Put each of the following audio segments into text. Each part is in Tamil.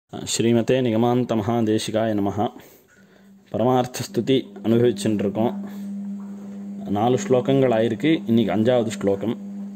ஸ்ரீமதே நிகமாந்த மகாதேசிகாய நமஹ பரமார்த்த ஸ்துதி அனுபவிச்சுட்டு இருக்கோம் நாலு ஸ்லோகங்கள் ஆயிருக்கு இன்னைக்கு அஞ்சாவது ஸ்லோகம்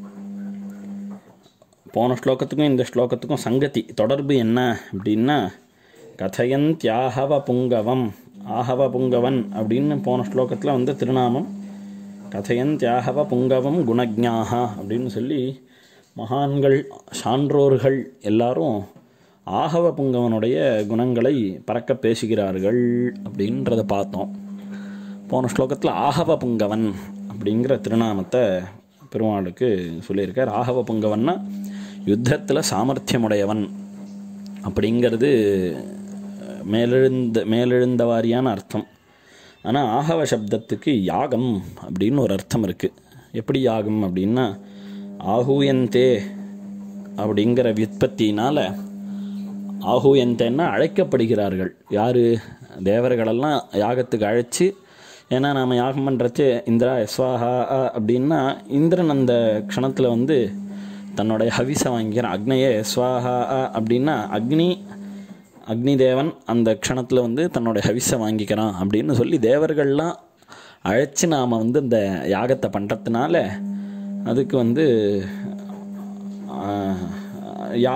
போன ஸ்லோகத்துக்கும் இந்த ஸ்லோகத்துக்கும் சங்கதி தொடர்பு என்ன அப்படின்னா கதையந்தியாகவ புங்கவம் ஆகவ புங்கவன் அப்படின்னு போன ஸ்லோகத்தில் வந்து திருநாமம் கதையந்தியாகவ புங்கவம் குணஜ்ஞாகா அப்படின்னு சொல்லி மகான்கள் சான்றோர்கள் எல்லாரும் ஆகவ புங்கவனுடைய குணங்களை பறக்க பேசுகிறார்கள் அப்படின்றத பார்த்தோம் போன ஸ்லோகத்தில் ஆகவ புங்கவன் அப்படிங்கிற திருநாமத்தை பெருமாளுக்கு சொல்லியிருக்கார் ஆகவ புங்கவன்னா யுத்தத்தில் சாமர்த்தியமுடையவன் அப்படிங்கிறது மேலெழுந்த மேலெழுந்த வாரியான அர்த்தம் ஆனால் ஆகவ சப்தத்துக்கு யாகம் அப்படின்னு ஒரு அர்த்தம் இருக்குது எப்படி யாகம் அப்படின்னா ஆகூயந்தே அப்படிங்கிற விற்பத்தினால் ஆகூயந்தேன்னா அழைக்கப்படுகிறார்கள் யார் தேவர்களெல்லாம் யாகத்துக்கு அழைச்சி ஏன்னா நாம் யாகம் பண்ணுறச்சு இந்திரா எஸ்வாஹா அப்படின்னா இந்திரன் அந்த க்ஷணத்தில் வந்து தன்னுடைய ஹவிசை வாங்கிக்கிறான் அக்னையே எஸ்வாஹா அப்படின்னா அக்னி அக்னி தேவன் அந்த க்ஷணத்தில் வந்து தன்னுடைய ஹவிசை வாங்கிக்கிறான் அப்படின்னு சொல்லி தேவர்கள்லாம் அழைச்சி நாம் வந்து இந்த யாகத்தை பண்ணுறதுனால அதுக்கு வந்து யா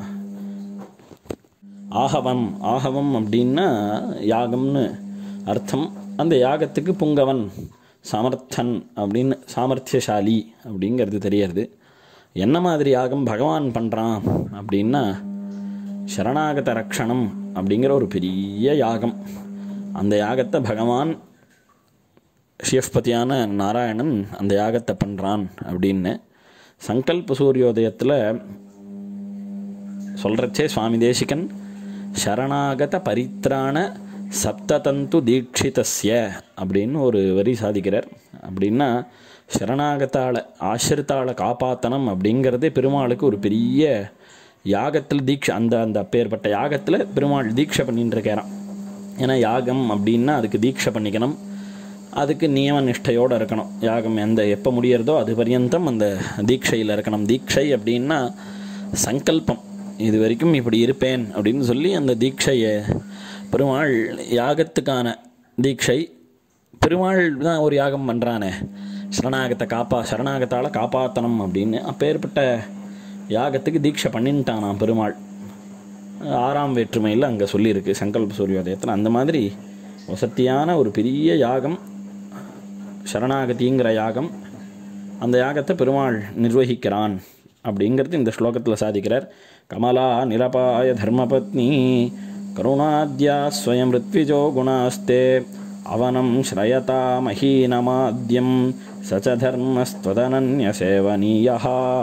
ஆகவம் ஆகவம் அப்படின்னா யாகம்னு அர்த்தம் அந்த யாகத்துக்கு புங்கவன் சமர்த்தன் அப்படின்னு சாமர்த்தியசாலி அப்படிங்கிறது தெரியறது என்ன மாதிரி யாகம் பகவான் பண்ணுறான் அப்படின்னா சரணாகத ரக்ஷணம் அப்படிங்கிற ஒரு பெரிய யாகம் அந்த யாகத்தை பகவான் சிவபதியான நாராயணன் அந்த யாகத்தை பண்ணுறான் அப்படின்னு சங்கல்ப சூரியோதயத்தில் சொல்கிறச்சே சுவாமி தேசிகன் சரணாகத பரித்ராண சப்ததந்து தீட்சிதஸ்ய அப்படின்னு ஒரு வரி சாதிக்கிறார் அப்படின்னா சரணாகத்தாள ஆசிரித்தாளை காப்பாத்தனம் அப்படிங்கிறதே பெருமாளுக்கு ஒரு பெரிய யாகத்தில் தீட்சை அந்த அந்த அப்பேற்பட்ட யாகத்தில் பெருமாள் தீட்சை பண்ணிட்டு இருக்காராம் ஏன்னா யாகம் அப்படின்னா அதுக்கு தீட்சை பண்ணிக்கணும் அதுக்கு நியம நிஷ்டையோடு இருக்கணும் யாகம் எந்த எப்போ முடியறதோ அது பர்யந்தம் அந்த தீட்சையில் இருக்கணும் தீட்சை அப்படின்னா சங்கல்பம் இது வரைக்கும் இப்படி இருப்பேன் அப்படின்னு சொல்லி அந்த தீட்சையை பெருமாள் யாகத்துக்கான தீட்சை பெருமாள் தான் ஒரு யாகம் பண்ணுறானே சரணாகத்தை காப்பா சரணாகத்தால் காப்பாற்றணும் அப்படின்னு அப்பேற்பட்ட யாகத்துக்கு தீட்சை பண்ணின்ட்டானாம் பெருமாள் ஆறாம் வேற்றுமையில் அங்கே சொல்லியிருக்கு சங்கல்ப சூரியோதயத்தில் அந்த மாதிரி வசத்தியான ஒரு பெரிய யாகம் சரணாகதிங்கிற யாகம் அந்த யாகத்தை பெருமாள் நிர்வகிக்கிறான் அப்படிங்கிறது இந்த ஸ்லோகத்தில் சாதிக்கிறார் கமலா நிலபாய தர்மபத்னி கருணாத்யா ஸ்வயம் ரித்விஜோ குணாஸ்தே அவனம் ஸ்ரயதா மஹீனமாத்யம் சச்ச தர்மஸ்துவதனன்ய சேவனீயா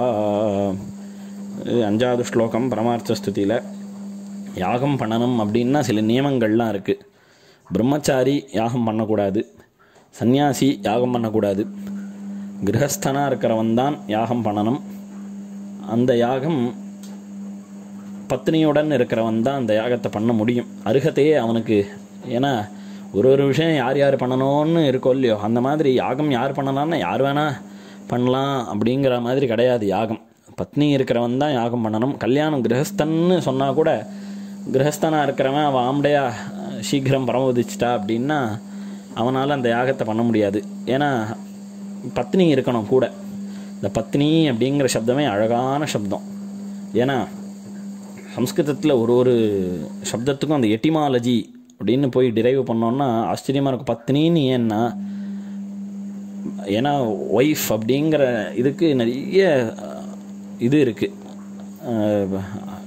அஞ்சாவது ஸ்லோகம் பரமார்த்த ஸ்துதியில் யாகம் பண்ணணும் அப்படின்னா சில நியமங்கள்லாம் இருக்குது பிரம்மச்சாரி யாகம் பண்ணக்கூடாது சந்நியாசி யாகம் பண்ணக்கூடாது கிரகஸ்தனாக இருக்கிறவன் தான் யாகம் பண்ணணும் அந்த யாகம் பத்னியுடன் இருக்கிறவன் தான் அந்த யாகத்தை பண்ண முடியும் அருகத்தையே அவனுக்கு ஏன்னா ஒரு ஒரு விஷயம் யார் யார் பண்ணணும்னு இருக்கோ இல்லையோ அந்த மாதிரி யாகம் யார் பண்ணலாம்னா யார் வேணால் பண்ணலாம் அப்படிங்கிற மாதிரி கிடையாது யாகம் பத்னி இருக்கிறவன் தான் யாகம் பண்ணணும் கல்யாணம் கிரகஸ்தன்னு சொன்னால் கூட கிரகஸ்தனாக இருக்கிறவன் அவன் ஆம்படையா சீக்கிரம் பரமதிச்சிட்டா அப்படின்னா அவனால் அந்த யாகத்தை பண்ண முடியாது ஏன்னா பத்னி இருக்கணும் கூட இந்த பத்னி அப்படிங்கிற சப்தமே அழகான சப்தம் ஏன்னா சம்ஸ்கிருதத்தில் ஒரு ஒரு சப்தத்துக்கும் அந்த எட்டிமாலஜி அப்படின்னு போய் டிரைவ் பண்ணோன்னா ஆச்சரியமாக இருக்கும் பத்னின்னு ஏன்னா ஏன்னா ஒய்ஃப் அப்படிங்கிற இதுக்கு நிறைய இது இருக்குது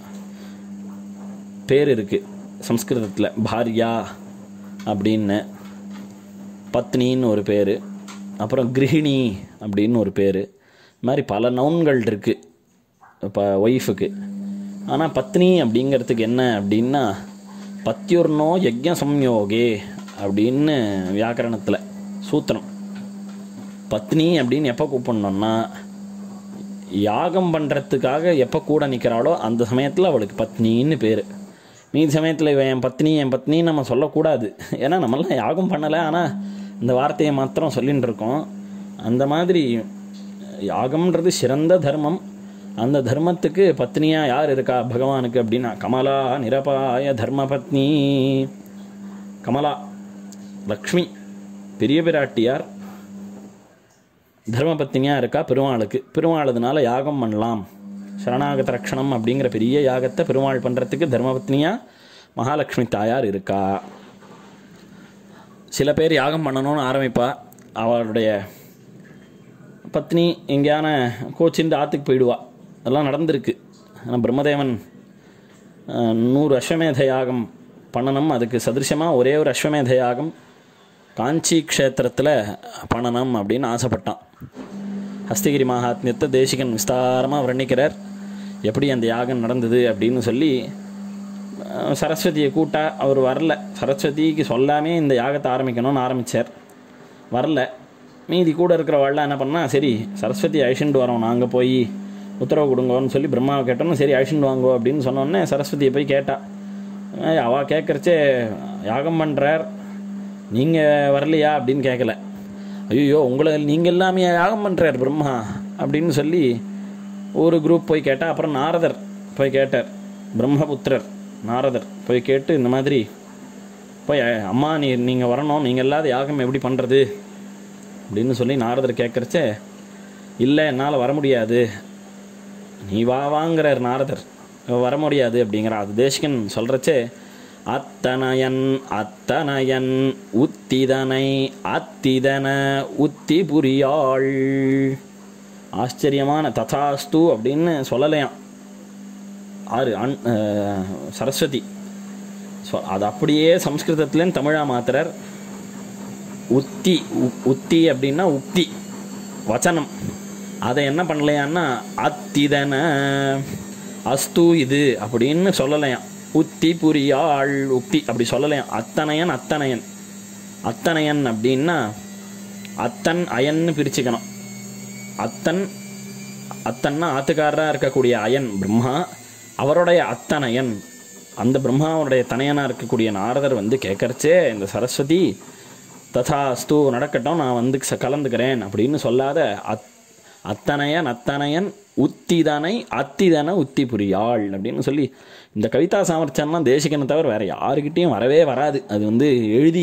பேர் இருக்குது சம்ஸ்கிருதத்தில் பாரியா அப்படின்னு பத்னின்னு ஒரு பேர் அப்புறம் கிரகிணி அப்படின்னு ஒரு பேர் இது மாதிரி பல நவுன்கள் இருக்குது இப்போ ஒய்ஃபுக்கு ஆனால் பத்னி அப்படிங்கிறதுக்கு என்ன அப்படின்னா பத்யுர்னோ யஜ்ய சம்யோகே அப்படின்னு வியாக்கரணத்தில் சூத்திரம் பத்னி அப்படின்னு எப்போ கூப்பிடணும்னா யாகம் பண்ணுறதுக்காக எப்போ கூட நிற்கிறாளோ அந்த சமயத்தில் அவளுக்கு பத்னின்னு பேர் மீதி சமயத்தில் இவன் என் பத்னி என் பத்னி நம்ம சொல்லக்கூடாது ஏன்னா நம்மளாம் யாகம் பண்ணலை ஆனால் இந்த வார்த்தையை மாத்திரம் சொல்லின்னு இருக்கோம் அந்த மாதிரி யாகம்ன்றது சிறந்த தர்மம் அந்த தர்மத்துக்கு பத்னியா யார் இருக்கா பகவானுக்கு அப்படின்னா கமலா நிரபாய தர்மபத்னி கமலா லக்ஷ்மி பெரிய பிராட்டியார் தர்மபத்னியா இருக்கா பெருமாளுக்கு பெருமாளதுனால யாகம் பண்ணலாம் சரணாகத ரக்ஷணம் அப்படிங்கிற பெரிய யாகத்தை பெருமாள் பண்ணுறதுக்கு தர்மபத்னியா மகாலட்சுமி தாயார் இருக்கா சில பேர் யாகம் பண்ணணும்னு ஆரம்பிப்பா அவளுடைய பத்னி எங்கேயான கோச்சிந்து ஆற்றுக்கு போயிடுவா அதெல்லாம் நடந்திருக்கு ஆனால் பிரம்மதேவன் அஹ், நூறு அஸ்வமேத யாகம் பண்ணணும் அதுக்கு சதிருஷமாக ஒரே ஒரு அஸ்வமேத யாகம் காஞ்சி க்ஷேத்திரத்தில் பண்ணணும் அப்படின்னு ஆசைப்பட்டான் ஹஸ்தகிரி மகாத்மியத்தை தேசிகன் விஸ்தாரமாக வர்ணிக்கிறார் எப்படி அந்த யாகம் நடந்தது அப்படின்னு சொல்லி அஹ், சரஸ்வதியை கூட்டா அவர் வரல சரஸ்வதிக்கு சொல்லாமே இந்த யாகத்தை ஆரம்பிக்கணும்னு ஆரம்பித்தார் வரல மீதி கூட இருக்கிறவாள்லாம் என்ன பண்ணா சரி சரஸ்வதி அழிச்சுட்டு வரோம் நாங்கள் போய் உத்தரவு கொடுங்கோன்னு சொல்லி பிரம்மாவை கேட்டோம் சரி அழிச்சுட்டு வாங்கோ அப்படின்னு சொன்னோடனே சரஸ்வதியை போய் கேட்டா ஏய், அவ கேட்குறச்சே யாகம் பண்ணுறார் நீங்கள் வரலையா அப்படின்னு கேட்கல ஐயோ உங்களை நீங்கள் எல்லாமே யாகம் பண்ணுறார் பிரம்மா அப்படின்னு சொல்லி ஒரு குரூப் போய் கேட்டால் அப்புறம் நாரதர் போய் கேட்டார் பிரம்மபுத்திரர் நாரதர் போய் கேட்டு இந்த மாதிரி போய் "அஹ், அம்மா நீ நீங்கள் வரணும் நீங்கள் இல்லாத யாகம் எப்படி பண்ணுறது அப்படின்னு சொல்லி நாரதர் கேட்குறச்சே இல்லை என்னால் வர முடியாது நீ வா வாங்கிறார் நாரதர் வர முடியாது அப்படிங்கிற அது தேசிகன் சொல்கிறச்சே அத்தனயன் அத்தனயன் உத்திதனை அத்திதன உத்தி புரியாள் ஆச்சரியமான ததாஸ்து அப்படின்னு சொல்லலையாம் ஆறு அன் அஹ், சரஸ்வதி ஸோ அது அப்படியே சம்ஸ்கிருதத்துலேருந்து தமிழாக மாத்துறார் உத்தி உ- உத்தி அப்படின்னா உக்தி வச்சனம் அதை என்ன பண்ணலையான்னா அத்திதன அஸ்து இது அப்படின்னு சொல்லலையாம் உத்தி புரியாள் உக்தி அப்படி சொல்லலையாம் அத்தனையன் அத்தனையன் அத்தனையன் அப்படின்னா அத்தன் அயன்னு பிரிச்சுக்கணும் அத்தன் அத்தன்னா ஆத்துக்காரராக இருக்கக்கூடிய அயன் பிரம்மா அவருடைய அத்தனையன் அந்த பிரம்மாவுடைய தனையனாக இருக்கக்கூடிய நாரதர் வந்து கேட்கறச்சே இந்த சரஸ்வதி ததாஸ்து நடக்கட்டும் நான் வந்து ச- கலந்துக்கிறேன் அப்படின்னு சொல்லாத அத் அத்தனையன் அத்தனையன் உத்திதனை அத்திதன உத்தி புரியாள் அப்படின்னு சொல்லி இந்த கவிதா சாமர்த்தியம்லாம் தேசிகனை தவிர வேற யாருக்கிட்டேயும் வரவே வராது அது வந்து எழுதி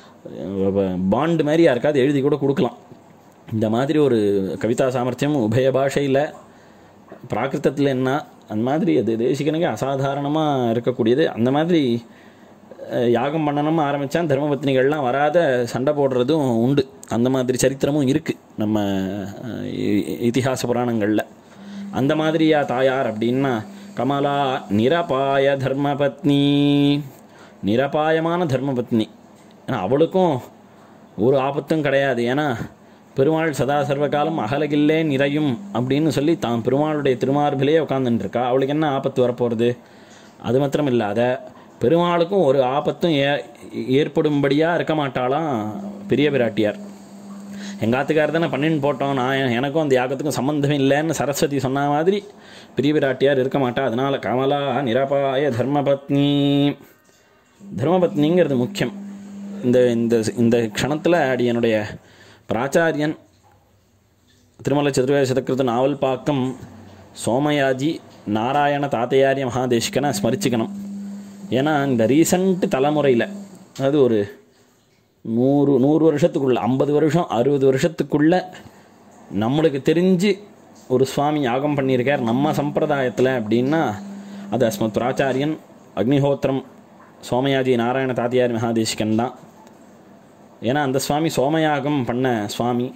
பாண்டு மாதிரி யாருக்காவது எழுதி கூட கொடுக்கலாம் இந்த மாதிரி ஒரு கவிதா சாமர்த்தியம் உபய பாஷையில் பிராகிருதத்தில் என்ன அந்த மாதிரி அது தேசிகனுக்கு அசாதாரணமாக இருக்கக்கூடியது அந்த மாதிரி அஹ், யாகம் பண்ணணும்னு ஆரம்பித்தான் தர்மபத்னிகள்லாம் வராத சண்டை போடுறதும் உண்டு அந்த மாதிரி சரித்திரமும் இருக்குது நம்ம அஹ், இ- இதிகாச புராணங்களில் அந்த மாதிரியா தாயார் அப்படின்னா கமலா நிரபாய தர்மபத்னி நிரபாயமான தர்மபத்னி ஏன்னா அவளுக்கும் ஒரு ஆபத்தும் கிடையாது ஏன்னா பெருமாள் சதா சர்வகாலம் அகலகில்லே நிறையும் அப்படின்னு சொல்லி தான் பெருமாளுடைய திருமார்பிலே உட்காந்துட்டு இருக்கா அவளுக்கு என்ன ஆபத்து வரப்போகிறது அது மாத்திரம் இல்லாத பெருமாளுக்கும் ஒரு ஆபத்தும் ஏ ஏற்படும்படியாக இருக்க மாட்டாளாம் பெரிய பிராட்டியார் எங்கள் ஆத்துக்கார் தானே பண்ணின்னு போட்டோம் நான் எனக்கும் அந்த யாகத்துக்கும் சம்மந்தம் இல்லைன்னு சரஸ்வதி சொன்ன மாதிரி பெரிய பிராட்டியார் இருக்க மாட்டா அதனால கமலா நிரபாய தர்மபத்னி தர்மபத்னிங்கிறது முக்கியம் இந்த இந்த இந்த க்ஷணத்தில் அடி என்னுடைய பிராச்சாரியன் திருமலை சதுர்வேத சதக்கிருத நாவல் பாக்கம் சோமயாஜி நாராயண தாத்தையாரிய மகாதேசிகனை ஸ்மரிச்சுக்கணும் ஏன்னா இந்த ரீசண்ட் தலைமுறையில் அதாவது ஒரு நூறு நூறு வருஷத்துக்குள்ள ஐம்பது வருஷம் அறுபது வருஷத்துக்குள்ள நம்மளுக்கு தெரிஞ்சு ஒரு சுவாமி யாகம் பண்ணியிருக்கார் நம்ம சம்பிரதாயத்தில் அப்படின்னா அது அஸ்மத் பிராச்சாரியன் அக்னிஹோத்திரம் சோமயாஜி நாராயண தாத்தியார் மகாதேசிகன் தான் ஏன்னா அந்த சுவாமி சோமயாகம் பண்ண சுவாமி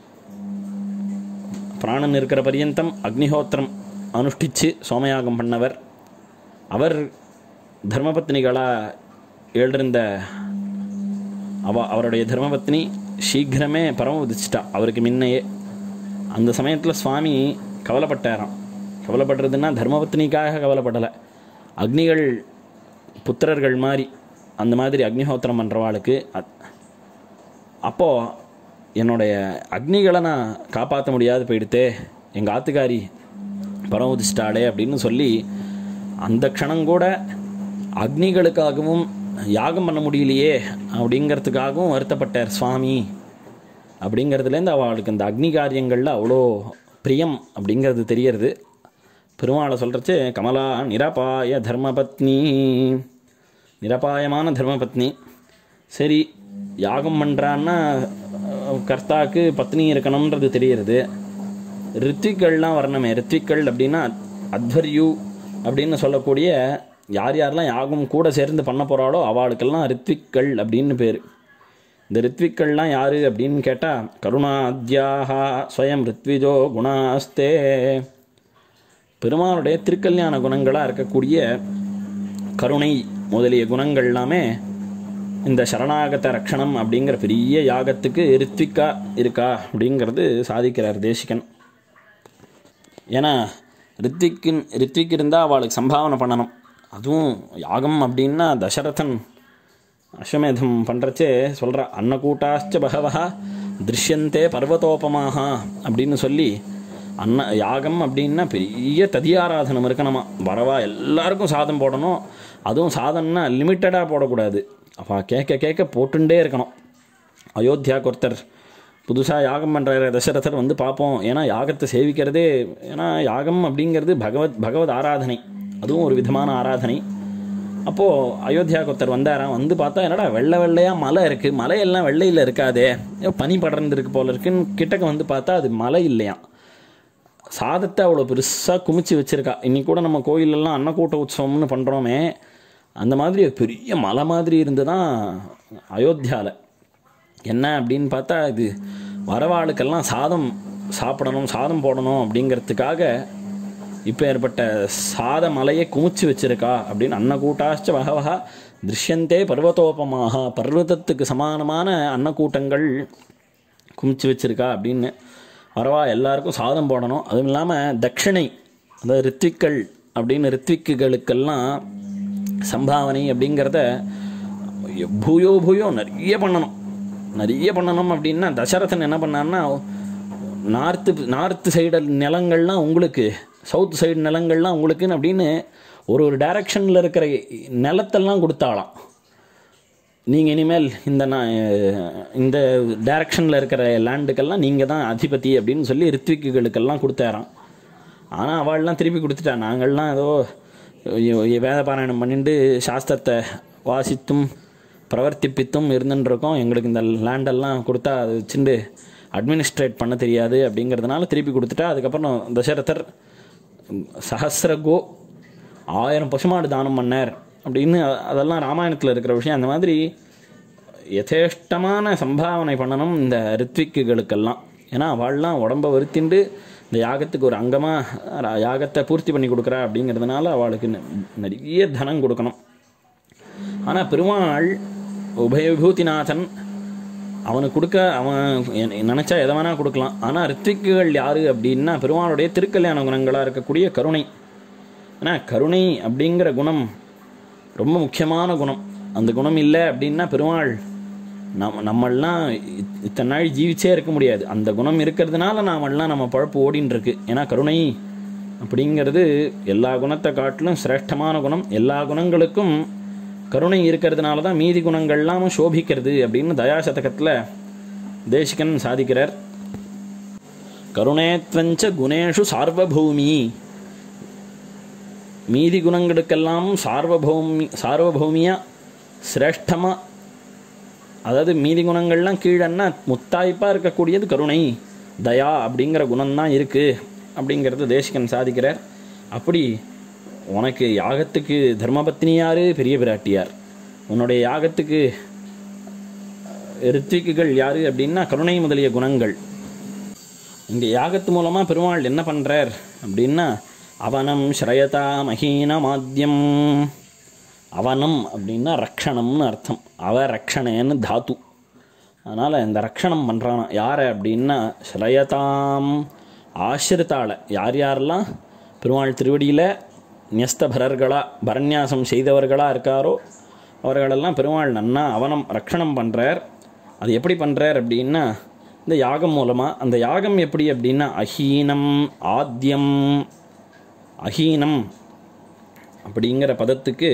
பிராணன் இருக்கிற பரியந்தம் அக்னிஹோத்திரம் அனுஷ்டிச்சு சோமயாகம் பண்ணவர் அவர் தர்மபத்னிகளாக எழுந்த அவ அவருடைய தர்மபத்னி சீக்கிரமே பரம உதிச்சிட்டா அவருக்கு முன்னையே அந்த சமயத்தில் சுவாமி கவலைப்பட்டாராம் கவலைப்படுறதுன்னா தர்மபத்னிக்காக கவலைப்படலை அக்னிகள் புத்திரர்கள் மாதிரி அந்த மாதிரி அக்னிஹோத்திரம் பண்ணுறவாளுக்கு அப்போது என்னுடைய அக்னிகளை நான் காப்பாற்ற முடியாது போயிடுத்தே எங்கள் ஆத்துக்காரி பரம் உதிச்சிட்டாளே அப்படின்னு சொல்லி அந்த க்ஷணம் கூட அக்னிகளுக்காகவும் யாகம் பண்ண முடியலையே அப்படிங்கிறதுக்காகவும் வருத்தப்பட்டார் சுவாமி அப்படிங்கிறதுலேருந்து அவளுக்கு இந்த அக்னி காரியங்களில் அவ்வளோ பிரியம் அப்படிங்கிறது தெரியறது பெருமாளை சொல்கிறச்சு கமலா நிரபாய தர்மபத்னி நிரபாயமான தர்மபத்னி சரி யாகம் பண்ணுறான்னா கர்த்தாக்கு பத்னி இருக்கணுன்றது தெரிகிறது ரித்விக்கள்லாம் வரணுமே ரித்விக்கள் அப்படின்னா அத்வர்யு அப்படின்னு சொல்லக்கூடிய யார் யாரெல்லாம் யாகம் கூட சேர்ந்து பண்ண போகிறாளோ அவளுக்கெல்லாம் ரித்விக்கள் அப்படின்னு பேர் இந்த ரித்விக்கள்லாம் யார் அப்படின்னு கேட்டால் கருணாத்யாஹா ஸ்வயம் ரித்விஜோ குணாஸ்தே பெருமாளுடைய திருக்கல்யாண குணங்களாக இருக்கக்கூடிய கருணை முதலிய குணங்கள் எல்லாமே இந்த சரணாகத ரக்ஷணம் அப்படிங்கிற பெரிய யாகத்துக்கு ரித்விக்கா இருக்கா அப்படிங்கிறது சாதிக்கிறார் தேசிகன் ஏன்னா ரித்விக்கின் ரித்விக் இருந்தால் அவளுக்கு சம்பாவனை பண்ணணும் அதுவும் யாகம் அப்படின்னா தசரதன் அஸ்வமேதம் பண்ணுறச்சே சொல்கிறா அன்னக்கூட்டாச்ச பகவா திருஷ்யந்தே பர்வதோபமாக அப்படின்னு சொல்லி அன்ன யாகம் அப்படின்னா பெரிய ததியாராதனம் இருக்கணுமா வரவா எல்லாருக்கும் சாதம் போடணும் அதுவும் சாதம்னா லிமிட்டடாக போடக்கூடாது அப்போ கேட்க கேட்க போட்டுண்டே இருக்கணும் அயோத்தியாவுக்கு ஒருத்தர் புதுசாக யாகம் பண்ணுற தசரதர் வந்து பார்ப்போம் ஏன்னா யாகத்தை சேவிக்கிறதே ஏன்னா யாகம் அப்படிங்கிறது பகவத் பகவத் ஆராதனை அதுவும் ஒரு விதமான ஆராதனை அப்போது அயோத்தியாவுக்கு ஒருத்தர் வந்தாராம் வந்து பார்த்தா என்னடா வெள்ளை வெள்ளையாக மலை இருக்குது மலையெல்லாம் வெள்ளையில் இருக்காதே ஏதோ பனி படர்ந்துருக்கு போல இருக்குன்னு கிட்டக்க வந்து பார்த்தா அது மலை இல்லையாம் சாதத்தை அவ்வளோ பெருசாக குமிச்சு வச்சுருக்கா இன்னைக்கு கூட நம்ம கோயிலெல்லாம் அன்னக்கூட்ட உற்சவம்னு பண்ணுறோமே அந்த மாதிரி ஒரு பெரிய மலை மாதிரி இருந்து தான் அயோத்தியாவில் என்ன அப்படின்னு பார்த்தா இது வரவாளுக்கெல்லாம் சாதம் சாப்பிடணும் சாதம் போடணும் அப்படிங்கிறதுக்காக இப்போ ஏற்பட்ட சாத மலையை குமிச்சு வச்சிருக்கா அப்படின்னு அன்னக்கூட்டாச்ச வகவகா திருஷ்யந்தே பர்வதோபமாக பர்வதத்துக்கு சமானமான அன்னக்கூட்டங்கள் குமிச்சு வச்சிருக்கா அப்படின்னு வரவா எல்லாருக்கும் சாதம் போடணும் அதுவும் இல்லாமல் தட்சிணை அதாவது ரித்விக்கள் அப்படின்னு ரித்விக்குகளுக்கெல்லாம் சம்பாவனை அப்படிங்கிறத பூயோ பூயோ நிறைய பண்ணணும் நிறைய பண்ணணும் அப்படின்னா தசரதன் என்ன பண்ணான்னா நார்த்து நார்த்து சைடு நிலங்கள்லாம் உங்களுக்கு சவுத் சைடு நிலங்கள்லாம் உங்களுக்குன்னு அப்படின்னு ஒரு ஒரு டைரக்ஷனில் இருக்கிற நிலத்தெல்லாம் கொடுத்தாலாம் நீங்கள் இனிமேல் இந்த நான் இந்த டைரக்ஷனில் இருக்கிற லேண்டுக்கெல்லாம் நீங்கள் தான் அதிபதி அப்படின்னு சொல்லி ரித்விக்குகளுக்கெல்லாம் கொடுத்தாராம் ஆனால் அவள்லாம் திருப்பி கொடுத்துட்டா நாங்கள்லாம் ஏதோ வேத பாராயணம் பண்ணிட்டு சாஸ்திரத்தை வாசித்தும் பிரவர்த்திப்பித்தும் இருந்துருக்கோம் எங்களுக்கு இந்த லேண்டெல்லாம் கொடுத்தா அது வச்சுட்டு அட்மினிஸ்ட்ரேட் பண்ண தெரியாது அப்படிங்கிறதுனால திருப்பி கொடுத்துட்டா அதுக்கப்புறம் தசரதர் சஹசிர கோ ஆயிரம் பசுமாடு தானம் பண்ணார் அப்படின்னு அதெல்லாம் ராமாயணத்தில் இருக்கிற விஷயம் அந்த மாதிரி யதேஷ்டமான சம்பாவனை பண்ணணும் இந்த ரித்விக்குகளுக்கெல்லாம் ஏன்னா அவள்லாம் உடம்ப வருத்திண்டு இந்த யாகத்துக்கு ஒரு அங்கமாக யாகத்தை பூர்த்தி பண்ணி கொடுக்குறா அப்படிங்கிறதுனால அவளுக்கு நிறைய தனம் கொடுக்கணும் ஆனால் பெருமாள் உபயவிபூதிநாதன் அவனுக்கு கொடுக்க அவன் நினச்சா எதை வேணால் கொடுக்கலாம் ஆனால் ரித்விக்குகள் யார் அப்படின்னா பெருமாளுடைய திருக்கல்யாண குணங்களாக இருக்கக்கூடிய கருணை ஏன்னா கருணை அப்படிங்கிற குணம் ரொம்ப முக்கியமான குணம் அந்த குணம் இல்லை அப்படின்னா பெருமாள் நம்ம நம்மளாம் இத்தனை நாள் ஜீவிச்சே இருக்க முடியாது அந்த குணம் இருக்கிறதுனால நாமெல்லாம் நம்ம பழப்பு ஓடின்னு இருக்கு ஏன்னா கருணை அப்படிங்கிறது எல்லா குணத்தை காட்டிலும் சிரேஷ்டமான குணம் எல்லா குணங்களுக்கும் கருணை இருக்கிறதுனால தான் மீதி குணங்கள்லாம் சோபிக்கிறது அப்படின்னு தயாசதகத்தில் தேசிகன் சாதிக்கிறார் கருணேத்வஞ்ச குணேஷு சார்வபௌமி மீதி குணங்களுக்கெல்லாம் சார்வபௌமி சார்வபௌமியாக சிரேஷ்டமாக அதாவது மீதி குணங்கள்லாம் கீழன்னா முத்தாய்ப்பாக இருக்கக்கூடியது கருணை தயா அப்படிங்கிற குணம்தான் இருக்குது அப்படிங்கிறது தேசிகன் சாதிக்கிறார் அப்படி உனக்கு யாகத்துக்கு தர்மபத்னி யார் பெரிய பிராட்டியார் உன்னுடைய யாகத்துக்கு ரித்விக்குகள் யார் அப்படின்னா கருணை முதலிய குணங்கள் இங்கே யாகத்து மூலமாக பெருமாள் என்ன பண்ணுறார் அப்படின்னா அவனம் ஸ்ரயதா மகீனமாத்தியம் அவனம் அப்படின்னா ரக்ஷணம்னு அர்த்தம் அவ ரக்ஷணேன்னு தாத்து அதனால் இந்த ரக்ஷணம் பண்ணுறானா யாரை அப்படின்னா ஸ்ரயதாம் ஆசிரித்தாளை யார் யாரெல்லாம் பெருமாள் திருவடியில் நியஸ்தபரர்களாக பரநியாசம் செய்தவர்களாக இருக்காரோ அவர்களெல்லாம் பெருமாள் நன்னா அவனம் ரக்ஷணம் பண்ணுறார் அது எப்படி பண்ணுறார் அப்படின்னா இந்த யாகம் மூலமாக அந்த யாகம் எப்படி அப்படின்னா அஹீனம் ஆத்தியம் அஹீனம் அப்படிங்கிற பதத்துக்கு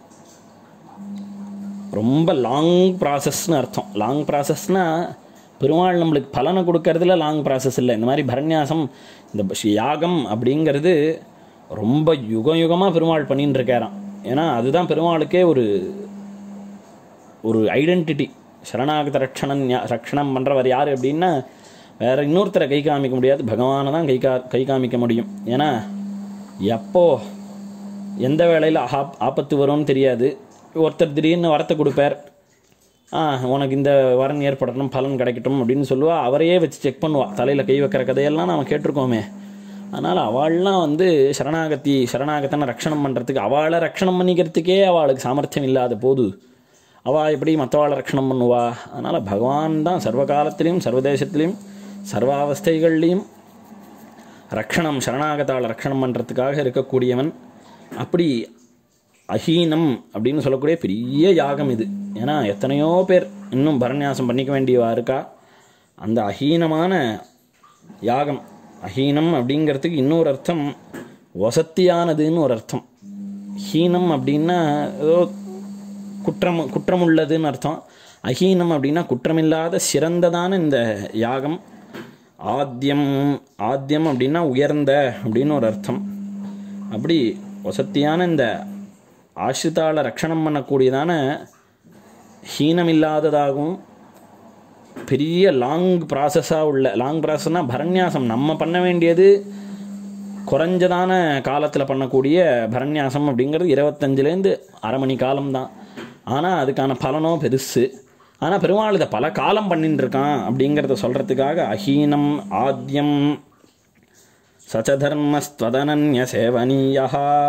ரொம்ப லாங் ப்ராசஸ்னு அர்த்தம் லாங் ப்ராசஸ்னால் பெருமாள் நம்மளுக்கு பலனை கொடுக்கறதுல லாங் ப்ராசஸ் இல்லை இந்த மாதிரி பரநியாசம் இந்த யாகம் அப்படிங்கிறது ரொம்ப யுகம் யுகமாக பெருமாள் பண்ணின்னு இருக்காராம் ஏன்னா அதுதான் பெருமாளுக்கே ஒரு ஒரு ஐடென்டிட்டி சரணாகத ரட்சணன் யா- ரட்சணம் பண்ணுறவர் யார் அப்படின்னா வேற இன்னொருத்தரை கை காமிக்க முடியாது பகவானை தான் கை கா கை காமிக்க முடியும் ஏன்னா எப்போ எந்த வேளையில் ஆப் ஆபத்து வரும்னு தெரியாது ஒருத்தர் திடீர்னு வரத்தை கொடுப்பார் ஆ உனக்கு இந்த வரன் ஏற்படணும் பலன் கிடைக்கட்டும் அப்படின்னு சொல்லுவா அவரையே வச்சு செக் பண்ணுவா தலையில் கை வைக்கிற கதையெல்லாம் நாம் கேட்டிருக்கோமே அதனால் அவள்லாம் வந்து சரணாகதி சரணாகத்தனை ரட்சணம் பண்ணுறதுக்கு அவளை ரட்சணம் பண்ணிக்கிறதுக்கே அவளுக்கு சாமர்த்தியம் இல்லாத போது அவள் எப்படி மற்றவாளை ரட்சணம் பண்ணுவா அதனால் பகவான் தான் சர்வ காலத்திலையும் சர்வதேசத்திலையும் சர்வாவஸ்தைகள்லையும் ரக்ஷணம் சரணாகதாள ரக்ஷணம் பண்ணுறதுக்காக இருக்கக்கூடியவன் அப்படி அஹீனம் அப்படின்னு சொல்லக்கூடிய பெரிய யாகம் இது ஏன்னா எத்தனையோ பேர் இன்னும் பரநியாசம் பண்ணிக்க வேண்டியவா இருக்கா அந்த அஹீனமான யாகம் அஹீனம் அப்படிங்கிறதுக்கு இன்னொரு அர்த்தம் வசத்தியானதுன்னு ஒரு அர்த்தம் ஹீனம் அப்படின்னா ஏதோ குற்றம் குற்றமுள்ளதுன்னு அர்த்தம் அஹீனம் அப்படின்னா குற்றமில்லாத சிறந்ததான இந்த யாகம் ஆத்தியம் ஆத்தியம் அப்படின்னா உயர்ந்த அப்படின்னு ஒரு அர்த்தம் அப்படி வசத்தியான இந்த ஆசிரிதால ரட்சணம் பண்ணக்கூடியதான ஹீனமில்லாததாகவும் பெரிய லாங் ப்ராசஸாக உள்ள லாங் ப்ராசஸ்னால் பரநியாசம் நம்ம பண்ண வேண்டியது குறைஞ்சதான காலத்தில் பண்ணக்கூடிய பரநியாசம் அப்படிங்கிறது இருபத்தஞ்சிலேருந்து அரை மணி காலம்தான் ஆனால் அதுக்கான பலனோ பெருசு ஆனால் பெருமாள் இதை பல காலம் பண்ணிட்டு இருக்கான் அப்படிங்கிறத சொல்கிறதுக்காக அஹீனம் ஆத்யம் சச்சதர்மஸ்துவதனன்ய சேவனீயா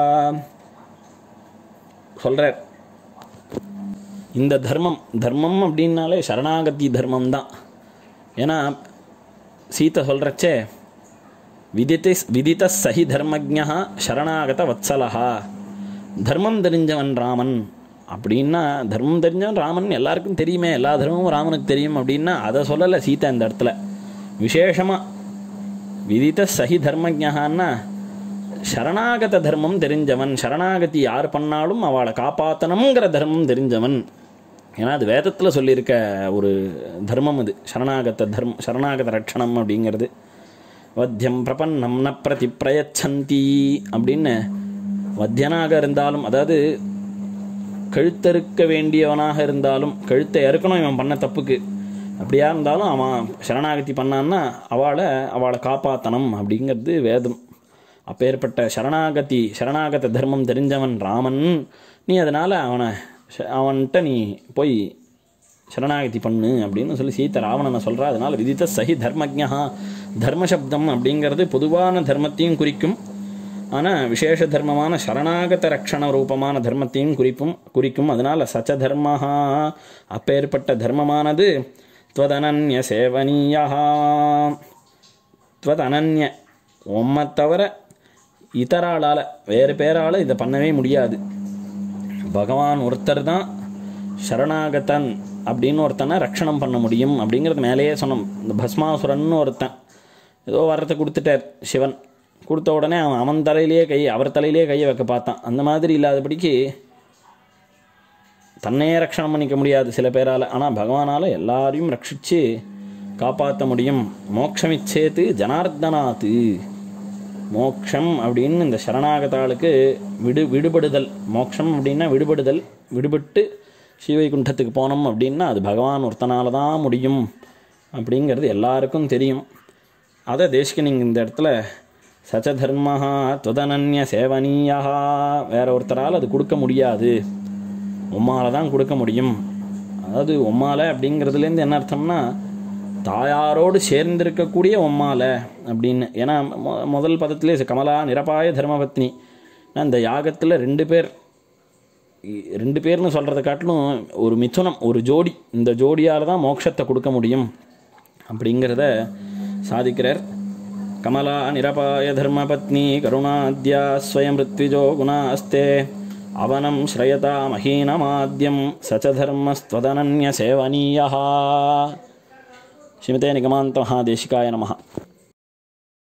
சொல்கிறார் இந்த தர்மம் தர்மம் அப்படின்னாலே சரணாகதி தர்மம் தான் ஏன்னா சீத்தை சொல்கிறச்சே விதித்தை விதித்த சஹி தர்மஜா சரணாகத வத்சலஹா தர்மம் தெரிஞ்சவன் ராமன் அப்படின்னா தர்மம் தெரிஞ்சவன் ராமன் எல்லாருக்கும் தெரியுமே எல்லா தர்மமும் ராமனுக்கு தெரியும் அப்படின்னா அதை சொல்லலை சீதா இந்த இடத்துல விசேஷமாக விதித்த சஹி தர்மஜான்னா சரணாகத தர்மம் தெரிஞ்சவன் சரணாகதி யார் பண்ணாலும் அவளை காப்பாற்றணுங்கிற தர்மம் தெரிஞ்சவன் ஏன்னா அது வேதத்தில் சொல்லியிருக்க ஒரு தர்மம் இது சரணாகத தர்மம் சரணாகத ரட்சணம் அப்படிங்கிறது வத்தியம் பிரபன்னம் ந பிரதி பிரயச்சந்தி அப்படின்னு வத்தியனாக இருந்தாலும் அதாவது கழுத்தறுக்க வேண்டியவனாக இருந்தாலும் கழுத்தை அறுக்கணும் இவன் பண்ண தப்புக்கு அப்படியா இருந்தாலும் அவன் சரணாகதி பண்ணான்னா அவளை அவளை காப்பாற்றணும் அப்படிங்கிறது வேதம் அப்பேற்பட்ட சரணாகதி சரணாகத தர்மம் தெரிஞ்சவன் ராமன் நீ அதனால் அவனை ச- அவன்கிட்ட நீ போய் சரணாகதி பண்ணு அப்படின்னு சொல்லி சீத்த ராவணனை சொல்கிறா அதனால் விதித்த சஹி தர்மஜா தர்மசப்தம் அப்படிங்கிறது பொதுவான தர்மத்தையும் குறிக்கும் ஆனால் விசேஷ தர்மமான சரணாகத ரக்ஷண ரூபமான தர்மத்தையும் குறிப்பும் குறிக்கும் அதனால் சச்ச தர்மஹா அப்பேற்பட்ட தர்மமானது துவதனன்ய சேவனீயா துவதனன்ய உம்மை தவிர இதராளால் வேறு பேரால் இதை பண்ணவே முடியாது பகவான் ஒருத்தர் தான் சரணாகதன் அப்படின்னு ஒருத்தனை ரட்சணம் பண்ண முடியும் அப்படிங்கிறது மேலேயே சொன்னோம் இந்த பஸ்மாசுரன் ஒருத்தன் ஏதோ வரத்தை கொடுத்துட்டார் சிவன் கொடுத்த உடனே அவன் அவன் தலையிலேயே கை அவர் தலையிலேயே கையை வைக்க பார்த்தான் அந்த மாதிரி இல்லாதபடிக்கு தன்னையே ரட்சணம் பண்ணிக்க முடியாது சில பேரால் ஆனால் பகவானால் எல்லாரையும் ரட்சித்து காப்பாற்ற முடியும் மோட்சமிச்சேத்து ஜனார்தனாத்து மோக்ஷம் அப்படின்னு இந்த சரணாகதாளுக்கு விடு விடுபடுதல் மோக்ஷம் அப்படின்னா விடுபடுதல் விடுபட்டு ஸ்ரீவைகுண்டத்துக்கு போனோம் அப்படின்னா அது பகவான் ஒருத்தனால தான் முடியும் அப்படிங்கிறது எல்லாருக்கும் தெரியும் அதை தேசிகனிங் இந்த இடத்துல சச்ச தர்மஹா துவதனன்ய சேவனீயா வேற ஒருத்தரால் அது கொடுக்க முடியாது உம்மால தான் கொடுக்க முடியும் அதாவது உம்மால அப்படிங்கிறதுலேருந்து என்ன அர்த்தம்னா தாயாரோடு சேர்ந்திருக்கக்கூடிய உம்மால அப்படின்னு ஏன்னா மொ- முதல் பதத்திலே கமலா நிரபாய தர்மபத்னி நான் இந்த யாகத்தில் ரெண்டு பேர் இ- ரெண்டு பேர்னு சொல்கிறத காட்டிலும் ஒரு மிதுனம் ஒரு ஜோடி இந்த ஜோடியால் தான் மோட்சத்தை கொடுக்க முடியும் அப்படிங்கிறத சாதிக்கிறார் கமலா நிரபாய தர்மபத்னி கருணாத்யா ஸ்வயம் ரித்விஜோ குணாஸ்தே அவனம் ஸ்ரயதா மகீனமாத்யம் சச்ச தர்மஸ்துவதனன்ய சேவனீயா ஸ்ரீமதே நிகமாந்த மகாதேசிகாய நமः